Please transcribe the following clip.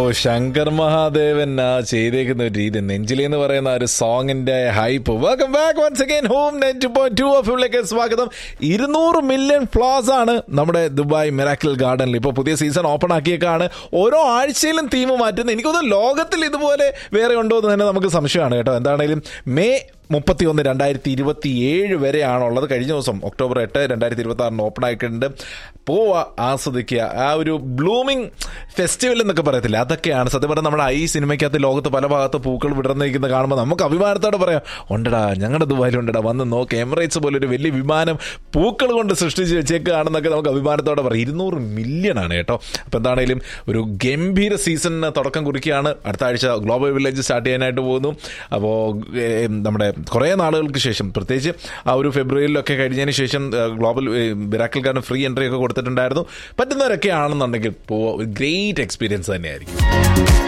ശങ്കർ മഹാദേവൻ ആ ചെയ്തേക്കുന്ന ഒരു രീതി നെഞ്ചിലി എന്ന് പറയുന്ന ആ ഒരു സോങ്ങിന്റെ hype welcome back once again home net point two off ലേക്ക് സ്വാഗതം ഇരുന്നൂറ് മില്യൺ ഫ്ലോസ് ആണ് നമ്മുടെ ദുബായ് മിറാക്കിൾ ഗാർഡനിൽ ഇപ്പോൾ പുതിയ സീസൺ ഓപ്പൺ ആക്കിയേക്കാണ് ഓരോ ആഴ്ചയിലും തീം മാറ്റുന്നത് എനിക്കൊന്നും ലോകത്തിൽ ഇതുപോലെ വേറെ ഉണ്ടോ എന്ന് തന്നെ നമുക്ക് സംശയമാണ് കേട്ടോ എന്താണെങ്കിലും മെയ് മുപ്പത്തി ഒന്ന് രണ്ടായിരത്തി ഇരുപത്തി ഏഴ് വരെയാണുള്ളത് കഴിഞ്ഞ ദിവസം ഒക്ടോബർ എട്ട് രണ്ടായിരത്തി ഇരുപത്തി ആറിന് ഓപ്പൺ ആയിട്ടുണ്ട് പോവുക ആസ്വദിക്കുക ആ ഒരു ബ്ലൂമിങ് ഫെസ്റ്റിവൽ എന്നൊക്കെ പറയത്തില്ല അതൊക്കെയാണ് സത്യം പറഞ്ഞാൽ നമ്മുടെ ഈ സിനിമയ്ക്കകത്ത് ലോകത്ത് പല ഭാഗത്ത് പൂക്കൾ വിടർന്നിരിക്കുന്നത് കാണുമ്പോൾ നമുക്ക് അഭിമാനത്തോടെ പറയാം ഉണ്ടടാ ഞങ്ങളുടെ ദുബായിലുണ്ടടാ വന്ന് നോക്ക് എമിറേറ്റ്സ് പോലെ ഒരു വലിയ വിമാനം പൂക്കൾ കൊണ്ട് സൃഷ്ടിച്ച് വെച്ചേക്കുകയാണെന്നൊക്കെ നമുക്ക് അഭിമാനത്തോടെ പറയാം ഇരുന്നൂറ് മില്യൺ ആണ് കേട്ടോ അപ്പോൾ എന്താണെങ്കിലും ഒരു ഗംഭീര സീസണിന് തുടക്കം കുറിക്കുകയാണ് അടുത്ത ആഴ്ച ഗ്ലോബൽ വില്ലേജ് സ്റ്റാർട്ട് ചെയ്യാനായിട്ട് പോകുന്നു അപ്പോൾ നമ്മുടെ കുറേ നാളുകൾക്ക് ശേഷം പ്രത്യേകിച്ച് ആ ഒരു ഫെബ്രുവരിയിലൊക്കെ കഴിഞ്ഞതിന് ശേഷം ഗ്ലോബൽ ബിറാക്കിൽക്കാരന് ഫ്രീ എൻട്രി ഒക്കെ കൊടുത്തിട്ടുണ്ടായിരുന്നു പറ്റുന്നവരൊക്കെ ആണെന്നുണ്ടെങ്കിൽ പോവുക ഒരു ഗ്രേറ്റ് എക്സ്പീരിയൻസ് തന്നെയായിരിക്കും